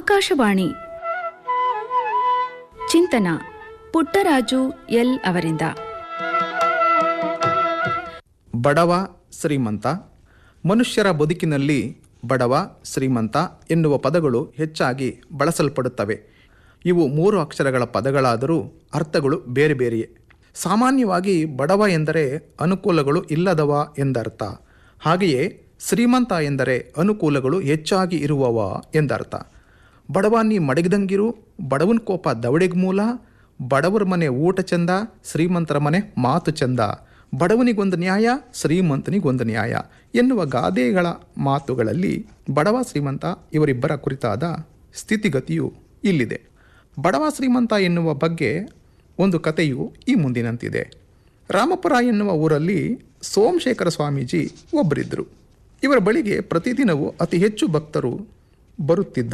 ಆಕಾಶವಾಣಿ ಚಿಂತನ ಪುಟ್ಟರಾಜು ಎಲ್ ಅವರಿಂದ ಬಡವ ಶ್ರೀಮಂತ ಮನುಷ್ಯರ ಬದುಕಿನಲ್ಲಿ ಬಡವ ಶ್ರೀಮಂತ ಎನ್ನುವ ಪದಗಳು ಹೆಚ್ಚಾಗಿ ಬಳಸಲ್ಪಡುತ್ತವೆ ಇವು ಮೂರು ಅಕ್ಷರಗಳ ಪದಗಳಾದರೂ ಅರ್ಥಗಳು ಬೇರೆ ಬೇರೆಯೇ ಸಾಮಾನ್ಯವಾಗಿ ಬಡವ ಎಂದರೆ ಅನುಕೂಲಗಳು ಇಲ್ಲದವ ಎಂದರ್ಥ ಹಾಗೆಯೇ ಶ್ರೀಮಂತ ಎಂದರೆ ಅನುಕೂಲಗಳು ಹೆಚ್ಚಾಗಿ ಇರುವವ ಎಂದರ್ಥ ಬಡವ ನೀ ಮಡಗಿದಂಗಿರು ಬಡವನ ಕೋಪ ದವಡಿಗೆ ಮೂಲ ಬಡವರ ಮನೆ ಊಟ ಚಂದ ಶ್ರೀಮಂತರ ಮನೆ ಮಾತು ಚಂದ ಬಡವನಿಗೊಂದು ನ್ಯಾಯ ಶ್ರೀಮಂತನಿಗೊಂದು ನ್ಯಾಯ ಎನ್ನುವ ಗಾದೆಗಳ ಮಾತುಗಳಲ್ಲಿ ಬಡವ ಶ್ರೀಮಂತ ಇವರಿಬ್ಬರ ಕುರಿತಾದ ಸ್ಥಿತಿಗತಿಯು ಇಲ್ಲಿದೆ ಬಡವ ಶ್ರೀಮಂತ ಎನ್ನುವ ಬಗ್ಗೆ ಒಂದು ಕಥೆಯು ಈ ಮುಂದಿನಂತಿದೆ ರಾಮಪುರ ಎನ್ನುವ ಊರಲ್ಲಿ ಸೋಮಶೇಖರ ಸ್ವಾಮೀಜಿ ಒಬ್ಬರಿದ್ದರು ಇವರ ಬಳಿಗೆ ಪ್ರತಿದಿನವೂ ಅತಿ ಹೆಚ್ಚು ಭಕ್ತರು ಬರುತ್ತಿದ್ದರು